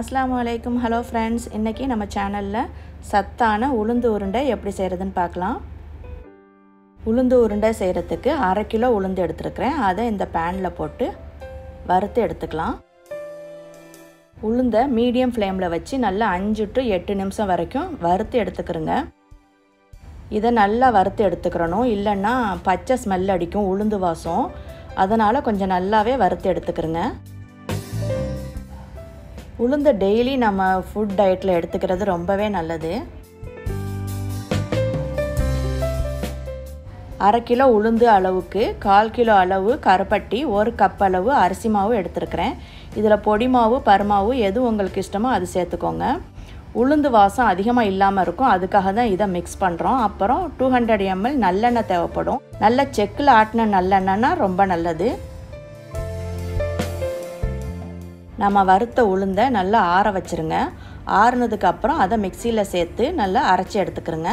அஸ்ஸலாமு அலைக்கும் hello friends இன்றைக்கி நம்ம சேனலில் சத்தான உளுந்து உருண்டை எப்படி செய்கிறதுன்னு பார்க்கலாம் உளுந்து உருண்டை செய்கிறதுக்கு அரை கிலோ உளுந்து எடுத்துருக்கிறேன் அதை இந்த பேனில் போட்டு வறுத்து எடுத்துக்கலாம் உளுந்தை மீடியம் ஃப்ளேமில் வச்சு நல்லா அஞ்சு டு எட்டு நிமிஷம் வரைக்கும் வறுத்து எடுத்துக்கிறோங்க இதை நல்லா வறுத்து எடுத்துக்கிறணும் இல்லைன்னா பச்சை ஸ்மெல் அடிக்கும் உளுந்து வாசம் அதனால் கொஞ்சம் நல்லாவே வறுத்து எடுத்துக்கிறோங்க உளுந்து டெய்லி நம்ம ஃபுட் டயட்டில் எடுத்துக்கிறது ரொம்பவே நல்லது அரை கிலோ உளுந்து அளவுக்கு கால் கிலோ அளவு கருப்பட்டி ஒரு கப் அளவு அரிசி மாவு எடுத்துருக்கிறேன் இதில் பொடி மாவு பருமாவு எது உங்களுக்கு இஷ்டமோ அது சேர்த்துக்கோங்க உளுந்து வாசம் அதிகமாக இல்லாமல் இருக்கும் அதுக்காக தான் இதை மிக்ஸ் பண்ணுறோம் அப்புறம் டூ ஹண்ட்ரட் எம்எல் நல்லெண்ணெய் தேவைப்படும் நல்ல செக்கில் ஆட்டின நல்லெண்ணெய்னா ரொம்ப நல்லது நம்ம வறுத்த உளுந்தை நல்லா ஆற வச்சுருங்க ஆறுனதுக்கு அப்புறம் அதை மிக்சியில் சேர்த்து நல்லா அரைச்சி எடுத்துக்கிறோங்க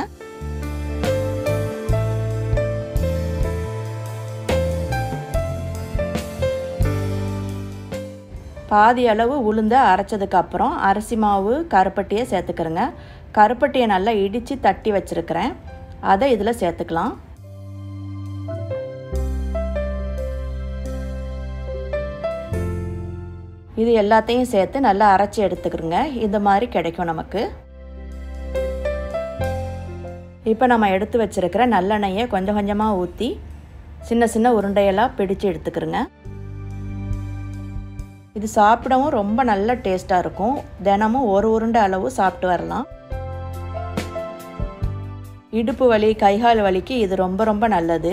பாதி அளவு உளுந்த அரைச்சதுக்கு அப்புறம் அரிசி மாவு கருப்பட்டியை சேர்த்துக்கிறேங்க கருப்பட்டியை நல்லா இடித்து தட்டி வச்சுருக்கிறேன் அதை இதில் சேர்த்துக்கலாம் இது எல்லாத்தையும் சேர்த்து நல்லா அரைச்சி எடுத்துக்கிறோங்க இந்த மாதிரி கிடைக்கும் நமக்கு இப்போ நம்ம எடுத்து வச்சுருக்கிற நல்லெண்ணெயை கொஞ்சம் கொஞ்சமாக ஊற்றி சின்ன சின்ன உருண்டையெல்லாம் பிடிச்சு எடுத்துக்கிறோங்க இது சாப்பிடவும் ரொம்ப நல்ல டேஸ்ட்டாக இருக்கும் தினமும் ஒரு உருண்டை அளவு சாப்பிட்டு வரலாம் இடுப்பு வலி கைகால் வலிக்கு இது ரொம்ப ரொம்ப நல்லது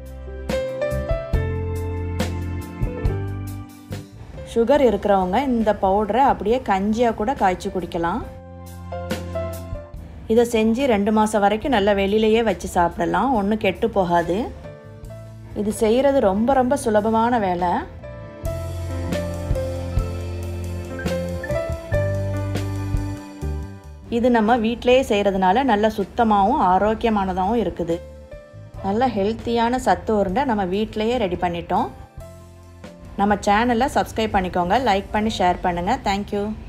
சுகர் இருக்கிறவங்க இந்த பவுடரை அப்படியே கஞ்சியாக கூட காய்ச்சி குடிக்கலாம் இதை செஞ்சு ரெண்டு மாதம் வரைக்கும் நல்லா வெளியிலையே வச்சு சாப்பிடலாம் ஒன்றும் கெட்டு போகாது இது செய்கிறது ரொம்ப ரொம்ப சுலபமான வேலை இது நம்ம வீட்டிலேயே செய்கிறதுனால நல்ல சுத்தமாகவும் ஆரோக்கியமானதாகவும் இருக்குது நல்ல ஹெல்த்தியான சத்து உருண்டை நம்ம வீட்டிலையே ரெடி பண்ணிட்டோம் நம்ம சேனலை சப்ஸ்கிரைப் பண்ணிக்கோங்க லைக் பண்ணி ஷேர் பண்ணுங்கள் தேங்க்யூ